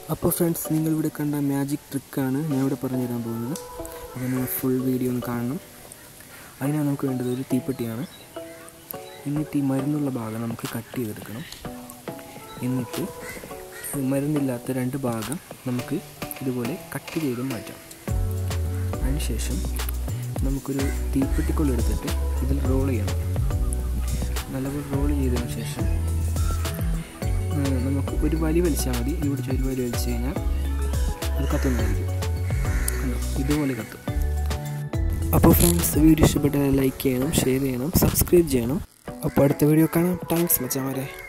അപ്പോൾ ഫ്രണ്ട്സ് നിങ്ങളിവിടെ കണ്ട മാജിക് ട്രിക്കാണ് ഞാൻ ഇവിടെ പറഞ്ഞു തരാൻ പോകുന്നത് അപ്പോൾ നിങ്ങൾ ഫുൾ വീഡിയോ ഒന്ന് കാണണം അതിനാണ് നമുക്ക് വേണ്ടത് ഒരു തീപ്പെട്ടിയാണ് എന്നിട്ട് ഈ മരുന്നുള്ള ഭാഗം നമുക്ക് കട്ട് ചെയ്തെടുക്കണം എന്നിട്ട് ഈ മരുന്നില്ലാത്ത രണ്ട് ഭാഗം നമുക്ക് ഇതുപോലെ കട്ട് ചെയ്ത് മാറ്റാം അതിനുശേഷം നമുക്കൊരു തീപ്പെട്ടിക്കൊള്ളെടുത്തിട്ട് ഇതിൽ റോൾ ചെയ്യണം നല്ലപോലെ റോൾ ചെയ്തതിന് ശേഷം ഏഹ് നമുക്ക് ഒരു വലി വലിച്ചാൽ മതി ഇവിടെ ഒരു വലി വലിച്ചു കഴിഞ്ഞാൽ അത് കത്തുന്നതായിരിക്കും കണ്ടോ? ഇതുപോലെ കത്തും അപ്പോൾ ഫ്രണ്ട്സ് വീഡിയോ ഇഷ്ടപ്പെട്ടാൽ ലൈക്ക് ചെയ്യണം ഷെയർ ചെയ്യണം സബ്സ്ക്രൈബ് ചെയ്യണം അപ്പോൾ അടുത്ത വീഡിയോ കാണാം താങ്ക്സ് മച്ചാമാരെ